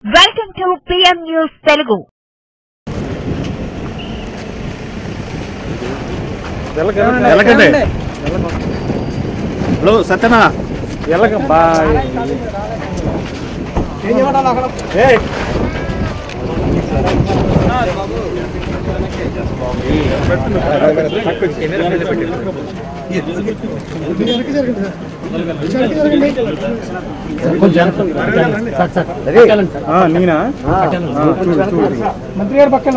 Welcome to PM news Telugu ఎలాగండి hello సత్యనా ఎలాగ bye ఏయ్. ఆ, నేనా ఆ, చూడు, చూడు. మంత్రి గారు పక్కన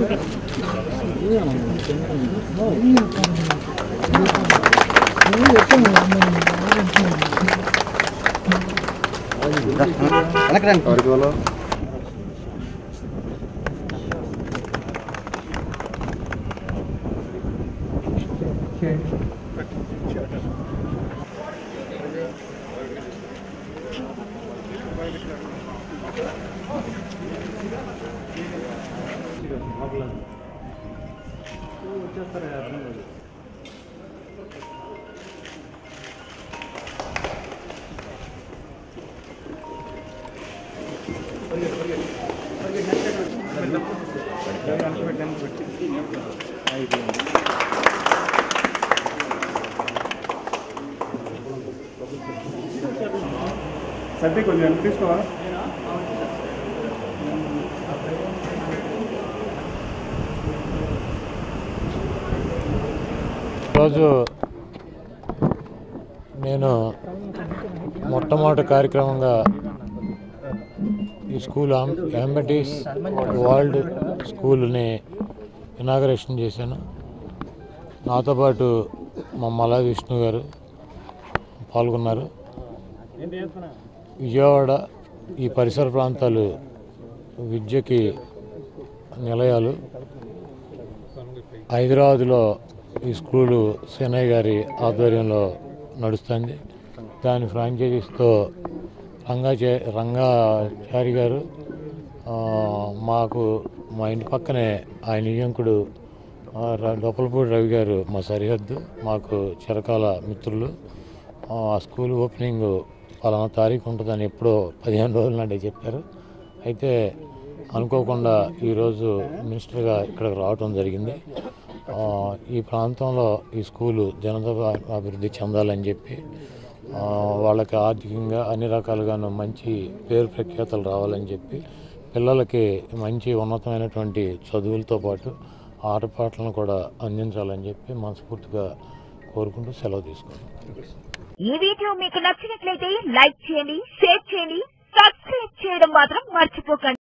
సత్య కొంచెం వెనక్కి తీసుకోవా ఈరోజు నేను మొట్టమొదటి కార్యక్రమంగా ఈ స్కూల్ ఎంబటీస్ వరల్డ్ స్కూల్ని ఇనాగరేషన్ చేశాను నాతో పాటు మా మలా విష్ణు గారు పాల్గొన్నారు విజయవాడ ఈ పరిసర ప్రాంతాలు విద్యకి నిలయాలు హైదరాబాద్లో ఈ స్కూలు సేనయ్య గారి ఆధ్వర్యంలో నడుస్తుంది దాని ఫ్రాంచైజీస్తో రంగాచే రంగాచారి గారు ఆ, మాకు మా ఇంటి పక్కనే ఆయన నియంకుడు ఆ, ర- డొప్పలపూడి రవి గారు మా సరిహద్దు మాకు చిరకాల మిత్రులు ఆ ఆ స్కూల్ ఓపెనింగ్ పలానా తారీఖు ఉంటుందని ఎప్పుడో పదిహేను రోజుల నాడే చెప్పారు అయితే అనుకోకుండా ఈరోజు మినిస్టర్గా ఇక్కడికి రావడం జరిగింది ఆ, ఈ ప్రాంతంలో ఈ స్కూలు జనత అభివృద్ధి చెందాలని చెప్పి ఆ, వాళ్ళకి ఆర్థికంగా అన్ని రకాలుగాను మంచి పేరు ప్రఖ్యాతలు రావాలని చెప్పి పిల్లలకి మంచి ఉన్నతమైనటువంటి చదువులతో పాటు ఆటపాటలను కూడా అందించాలని చెప్పి మనస్ఫూర్తిగా కోరుకుంటూ సెలవు తీసుకున్నాను ఈ వీడియో మీకు నచ్చినట్లయితే లైక్ చేయండి షేర్ చేయండి సబ్స్క్రైబ్ చేయడం మాత్రం మర్చిపోకండి